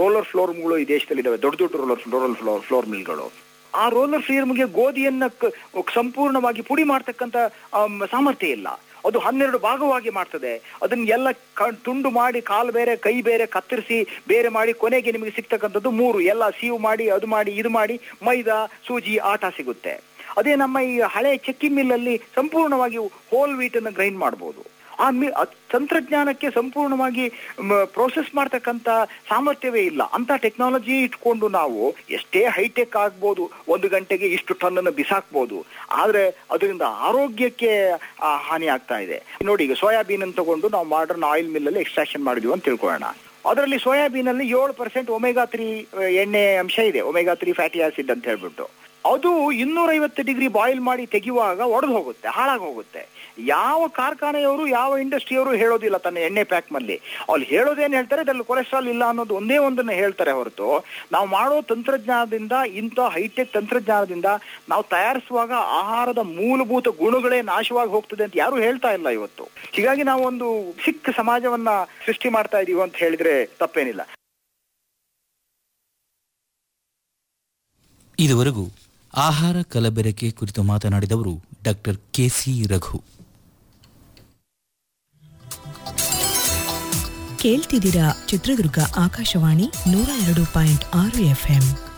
roller floor ಮಿಲ್ಗಳು ಈ ದೇಶದಲ್ಲಿ ಇದಾವೆ ದೊಡ್ಡ ದೊಡ್ಡ ರೋಲರ್ ರೋಲರ್ ಫ್ಲೋರ್ ಫ್ಲೋರ್ ಮಿಲ್ಗಳು ಆ ರೋಲರ್ ಫೀರ್ಮ್ಗೆ ಗೋಧಿಯನ್ನ ಕ- ಸಂಪೂರ್ಣವಾಗಿ ಪುಡಿ ಮಾಡ್ತಕ್ಕಂಥ ಆಮ್, ಸಾಮರ್ಥ್ಯ ಇಲ್ಲ ಅದು ಹನ್ನೆರಡು ಭಾಗವಾಗಿ ಮಾಡ್ತದೆ ಅದನ್ನ ಎಲ್ಲ ಕ- ತುಂಡು ಮಾಡಿ ಕಾಲು ಬೇರೆ ಕೈ ಬೇರೆ ಕತ್ತರಿಸಿ ಬೇರೆ ಮಾಡಿ ಕೊನೆಗೆ ನಿಮಗೆ ಸಿಗ್ತಕ್ಕಂಥದ್ದು ಮೂರು ಎಲ್ಲ ಸೀವು ಮಾಡಿ ಅದು ಮಾಡಿ ಇದು ಮಾಡಿ ಮೈದಾ ಸೂಜಿ ಆಟ ಸಿಗುತ್ತೆ ಅದೇ ನಮ್ಮ ಈ ಹಳೆ ಚಕ್ಕಿ ಮಿಲ್ಲಲ್ಲಿ ಸಂಪೂರ್ಣವಾಗಿ ಹೋಲ್ ವೀಟ್ ಅನ್ನು ಗ್ರೈಂಡ್ ಮಾಡಬಹುದು ಆ ಮಿ ಅದ್- ತಂತ್ರಜ್ಞಾನಕ್ಕೆ ಸಂಪೂರ್ಣವಾಗಿ ಪ್ರೋಸೆಸ್ ಮಾಡ್ತಕ್ಕಂಥ ಸಾಮರ್ಥ್ಯವೇ ಇಲ್ಲ ಅಂತ ಟೆಕ್ನಾಲಜಿ ಇಟ್ಕೊಂಡು ನಾವು ಎಷ್ಟೇ ಹೈಟೆಕ್ ಆಗ್ಬೋದು ಒಂದು ಗಂಟೆಗೆ ಇಷ್ಟು ಟನ್ ಅನ್ನು ಬಿಸಾಕ್ಬೋದು ಆದ್ರೆ ಅದರಿಂದ ಆರೋಗ್ಯಕ್ಕೆ ಆ, ಹಾನಿ ಆಗ್ತಾ ಇದೆ ನೋಡಿ ಈಗ ಸೋಯಾಬೀನ್ ಅನ್ನು ತಗೊಂಡು ನಾವು ಮಾಡರ್ನ್ ಆಯಿಲ್ ಮಿಲ್ ಅಲ್ಲಿ ಎಕ್ಸ್ಟ್ರಾಕ್ಷನ್ ಮಾಡಿದ್ವಿ ಅಂತ ತಿಳ್ಕೊಳ್ಳೋಣ ಅದರಲ್ಲಿ ಸೋಯಾಬೀನ್ ಅಲ್ಲಿ ಏಳು ಪರ್ಸೆಂಟ್ ಒಮೆಗಾ ತ್ರೀ ಎಣ್ಣೆ ಅಂಶ ಇದೆ ಒಮೆಗಾ ತ್ರೀ ಫ್ಯಾಟಿ ಆಸಿಡ್ ಅಂತ ಹೇಳ್ಬಿಟ್ಟು ಅದು ಇನ್ನೂರೈವತ್ತು ಡಿಗ್ರಿ ಬಾಯ್ಲ್ ಮಾಡಿ ತೆಗೆಯುವಾಗ ಒಡೆದು ಹೋಗುತ್ತೆ ಹಾಳಾಗಿ ಹೋಗುತ್ತೆ ಯಾವ ಕಾರ್ಖಾನೆಯವರು ಯಾವ ಇಂಡಸ್ಟ್ರಿಯವರು ಹೇಳೋದಿಲ್ಲ ತನ್ನ ಎಣ್ಣೆ ಪ್ಯಾಕ್ ನಲ್ಲಿ ಅಲ್ಲಿ ಹೇಳೋದೇನು ಹೇಳ್ತಾರೆ ಅದ್ರಲ್ಲಿ ಕೊಲೆಸ್ಟ್ರಾಲ್ ಇಲ್ಲ ಅನ್ನೋದು ಒಂದೇ ಒಂದನ್ನ ಹೇಳ್ತಾರೆ ಹೊರತು ನಾವು ಮಾಡೋ ತಂತ್ರಜ್ಞಾನದಿಂದ ಇಂಥ ಹೈಟೆಕ್ ತಂತ್ರಜ್ಞಾನದಿಂದ ನಾವು ತಯಾರಿಸುವಾಗ ಆಹಾರದ ಮೂಲಭೂತ ಗುಣಗಳೇ ನಾಶವಾಗಿ ಹೋಗ್ತದೆ ಅಂತ ಯಾರು ಹೇಳ್ತಾ ಇಲ್ಲ ಇವತ್ತು ಹೀಗಾಗಿ ನಾವು ಒಂದು ಸಿಕ್ಕ ಸಮಾಜವನ್ನ ಸೃಷ್ಟಿ ಮಾಡ್ತಾ ಇದೀವಿ ಅಂತ ಹೇಳಿದ್ರೆ ತಪ್ಪೇನಿಲ್ಲ ಇದುವರೆಗೂ ಆಹಾರ ಕಲಬೆರಕೆ ಕುರಿತು ಮಾತನಾಡಿದವರು ಡಾಕ್ಟರ್ ಕೆಸಿ ರಘು ಕೇಳ್ತಿದ್ದೀರಾ ಚಿತ್ರದುರ್ಗ ಆಕಾಶವಾಣಿ ನೂರ ಎರಡು ಪಾಯಿಂಟ್ ಆರು ಎಫ್ಎಂ